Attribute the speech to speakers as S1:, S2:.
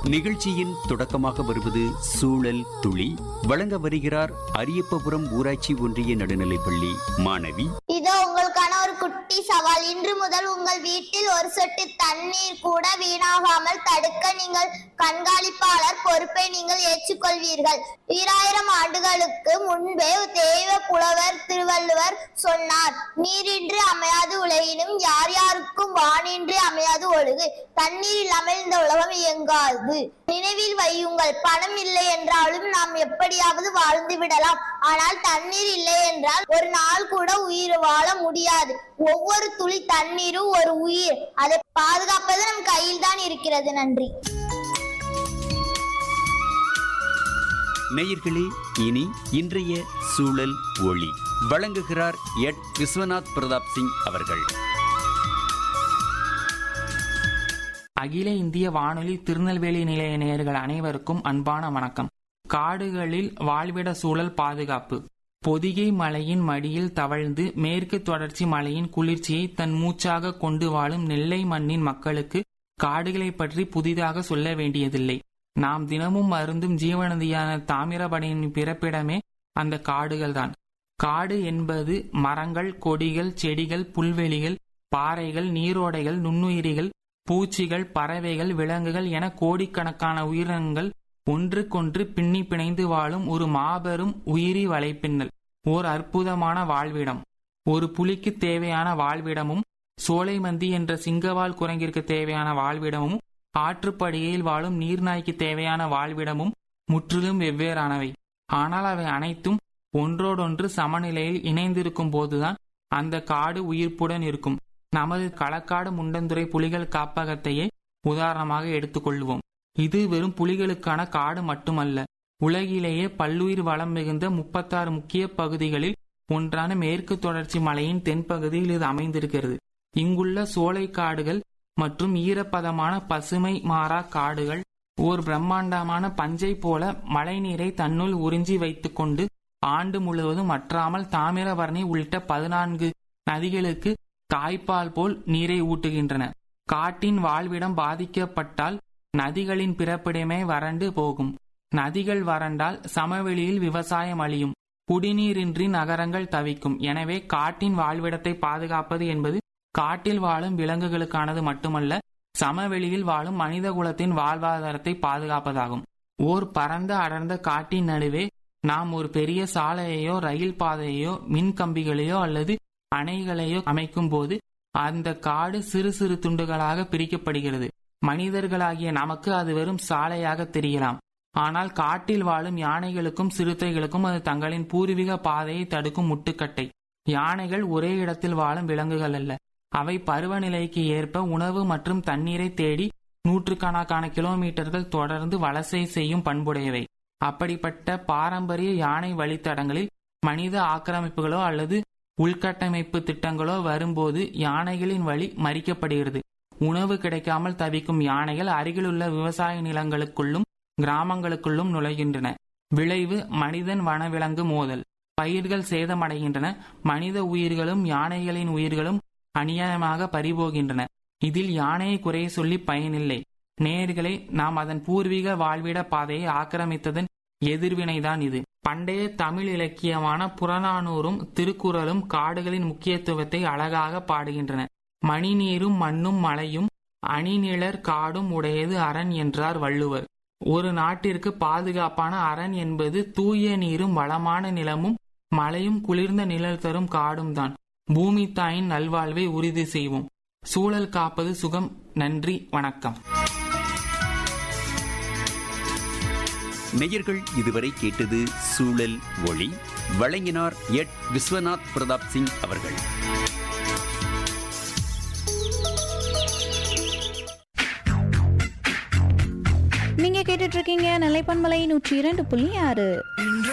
S1: நிகழ்ச்சியின் தொடக்கமாக வருவது சூழல் துளி வழங்க வருகிறார் அரியப்பபுரம் ஊராட்சி ஒன்றிய நடுநிலைப்பள்ளி மாணவி
S2: இதோ உங்களுக்கான ஒரு குட்டி சவால் இன்று முதல் உங்கள் வீட்டில் ஒரு சொட்டு தண்ணீர் கூட வீணாகாமல் தடுக்க நீங்கள் கண்காணிப்பாளர் பொறுப்பை நீங்கள் ஏற்றுக்கொள்வீர்கள் ஈராயிரம் ஆண்டுகளுக்கு முன்பே தெய்வ புலவர் திருவள்ளுவர் சொன்னார் நீரின்றி அமையாது உலகினும் யார் யாருக்கும் வானின்றி அமையாது ஒழுகு தண்ணீர் இல்லாமல் இந்த உலகம் இயங்காது நினைவில் வையுங்கள் பணம் இல்லை என்றாலும் நாம் எப்படியாவது வாழ்ந்து விடலாம் ஆனால் தண்ணீர் இல்லை என்றால் ஒரு நாள் கூட உயிர் வாழ முடியாது ஒவ்வொரு துளி தண்ணீரும் ஒரு உயிர் அதை பாதுகாப்பது நம் கையில் தான் இருக்கிறது நன்றி
S1: நேயர்களே இனி இன்றைய சூழல் ஒளி வழங்குகிறார் எட் விஸ்வநாத் பிரதாப் சிங் அவர்கள்
S3: அகில இந்திய வானொலி திருநெல்வேலி நிலைய நேயர்கள் அனைவருக்கும் அன்பான வணக்கம் காடுகளில் வாழ்விட சூழல் பாதுகாப்பு பொதிகை மலையின் மடியில் தவழ்ந்து மேற்கு தொடர்ச்சி மலையின் குளிர்ச்சியை தன் மூச்சாக கொண்டு வாழும் நெல்லை மண்ணின் மக்களுக்கு காடுகளை பற்றி புதிதாக சொல்ல வேண்டியதில்லை நாம் தினமும் அருந்தும் ஜீவநதியான தாமிரபரணியின் பிறப்பிடமே அந்த காடுகள்தான் காடு என்பது மரங்கள் கொடிகள் செடிகள் புல்வெளிகள் பாறைகள் நீரோடைகள் நுண்ணுயிரிகள் பூச்சிகள் பறவைகள் விலங்குகள் என கோடிக்கணக்கான உயிரினங்கள் ஒன்றுக்கொன்று பின்னி பிணைந்து வாழும் ஒரு மாபெரும் உயிரி வலைப்பின்னல் ஓர் அற்புதமான வாழ்விடம் ஒரு புலிக்கு தேவையான வாழ்விடமும் சோலைமந்தி என்ற சிங்கவால் குரங்கிற்கு தேவையான வாழ்விடமும் ஆற்றுப்படுகையில் வாழும் நீர்நாய்க்கு தேவையான வாழ்விடமும் முற்றிலும் வெவ்வேறானவை ஆனால் அவை அனைத்தும் ஒன்றோடொன்று சமநிலையில் இணைந்திருக்கும் போதுதான் அந்த காடு உயிர்ப்புடன் இருக்கும் நமது களக்காடு முண்டந்துறை புலிகள் காப்பகத்தையே உதாரணமாக எடுத்துக்கொள்வோம் இது வெறும் புலிகளுக்கான காடு மட்டுமல்ல உலகிலேயே பல்லுயிர் வளம் மிகுந்த முப்பத்தாறு முக்கிய பகுதிகளில் ஒன்றான மேற்கு தொடர்ச்சி மலையின் தென்பகுதியில் இது அமைந்திருக்கிறது இங்குள்ள சோலை காடுகள் மற்றும் ஈரப்பதமான பசுமை மாறா காடுகள் ஓர் பிரம்மாண்டமான பஞ்சை போல மழைநீரை தன்னுள் உறிஞ்சி வைத்துக்கொண்டு ஆண்டு முழுவதும் வற்றாமல் தாமிரபரணி உள்ளிட்ட பதினான்கு நதிகளுக்கு தாய்ப்பால் போல் நீரை ஊட்டுகின்றன காட்டின் வாழ்விடம் பாதிக்கப்பட்டால் நதிகளின் பிறப்பிடமே வறண்டு போகும் நதிகள் வறண்டால் சமவெளியில் விவசாயம் அழியும் குடிநீரின்றி நகரங்கள் தவிக்கும் எனவே காட்டின் வாழ்விடத்தை பாதுகாப்பது என்பது காட்டில் வாழும் விலங்குகளுக்கானது மட்டுமல்ல சமவெளியில் வாழும் மனித குலத்தின் வாழ்வாதாரத்தை பாதுகாப்பதாகும் ஓர் பரந்த அடர்ந்த காட்டின் நடுவே நாம் ஒரு பெரிய சாலையையோ ரயில் பாதையையோ மின் கம்பிகளையோ அல்லது அணைகளையோ அமைக்கும் போது அந்த காடு சிறு சிறு துண்டுகளாக பிரிக்கப்படுகிறது மனிதர்களாகிய நமக்கு அது வெறும் சாலையாக தெரியலாம் ஆனால் காட்டில் வாழும் யானைகளுக்கும் சிறுத்தைகளுக்கும் அது தங்களின் பூர்வீக பாதையை தடுக்கும் முட்டுக்கட்டை யானைகள் ஒரே இடத்தில் வாழும் விலங்குகள் அல்ல அவை பருவநிலைக்கு ஏற்ப உணவு மற்றும் தண்ணீரை தேடி நூற்றுக்கணக்கான கிலோமீட்டர்கள் தொடர்ந்து வலசை செய்யும் பண்புடையவை அப்படிப்பட்ட பாரம்பரிய யானை வழித்தடங்களில் மனித ஆக்கிரமிப்புகளோ அல்லது உள்கட்டமைப்பு திட்டங்களோ வரும்போது யானைகளின் வழி மறிக்கப்படுகிறது உணவு கிடைக்காமல் தவிக்கும் யானைகள் அருகிலுள்ள விவசாய நிலங்களுக்குள்ளும் கிராமங்களுக்குள்ளும் நுழைகின்றன விளைவு மனிதன் வனவிலங்கு மோதல் பயிர்கள் சேதமடைகின்றன மனித உயிர்களும் யானைகளின் உயிர்களும் அநியாயமாக பறிபோகின்றன இதில் யானையை குறை சொல்லி பயனில்லை நேர்களை நாம் அதன் பூர்வீக வாழ்விட பாதையை ஆக்கிரமித்ததன் எதிர்வினைதான் இது பண்டைய தமிழ் இலக்கியமான புறநானூறும் திருக்குறளும் காடுகளின் முக்கியத்துவத்தை அழகாக பாடுகின்றன மணிநீரும் மண்ணும் மலையும் அணிநிழற் காடும் உடையது அரண் என்றார் வள்ளுவர் ஒரு நாட்டிற்கு பாதுகாப்பான அரண் என்பது தூய நீரும் வளமான நிலமும் மழையும் குளிர்ந்த நிழல் தரும் காடும் தான் பூமி தாயின் நல்வாழ்வை உறுதி செய்வோம் சூழல் காப்பது சுகம் நன்றி வணக்கம்
S1: நேயர்கள் இதுவரை கேட்டது சூழல் ஒளி வழங்கினார் எட் விஸ்வநாத் பிரதாப் சிங் அவர்கள்
S4: நீங்க கேட்டுட்டு இருக்கீங்க நிலைப்பன்மலை நூற்றி இரண்டு புள்ளி ஆறு